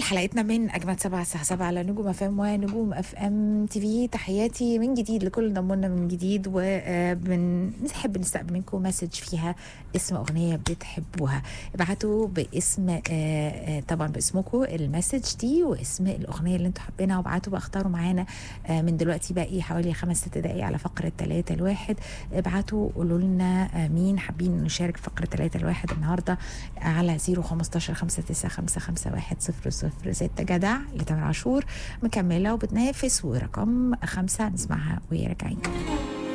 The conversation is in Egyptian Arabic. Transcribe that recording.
حلقتنا من اجمد سبعة الساعه 7 على نجوم اف ام ونجوم اف ام تي في تحياتي من جديد لكل ضمنا من جديد وبنحب نستقبل منكم مسج فيها اسم اغنيه بتحبوها ابعتوا باسم آه، آه، طبعا باسمكم المسج دي واسم الاغنيه اللي انتوا حابينها وابعتوا بقى اختاروا معانا آه، من دلوقتي باقي حوالي خمس ست دقائق على فقره 3 الواحد ابعتوا قولوا لنا آه، مين حابين نشارك في فقره 3 الواحد النهارده على 015 59551 006 جدع لتامر عاشور مكمله وبتنافس ورقم خمسه نسمعها وهي راجعين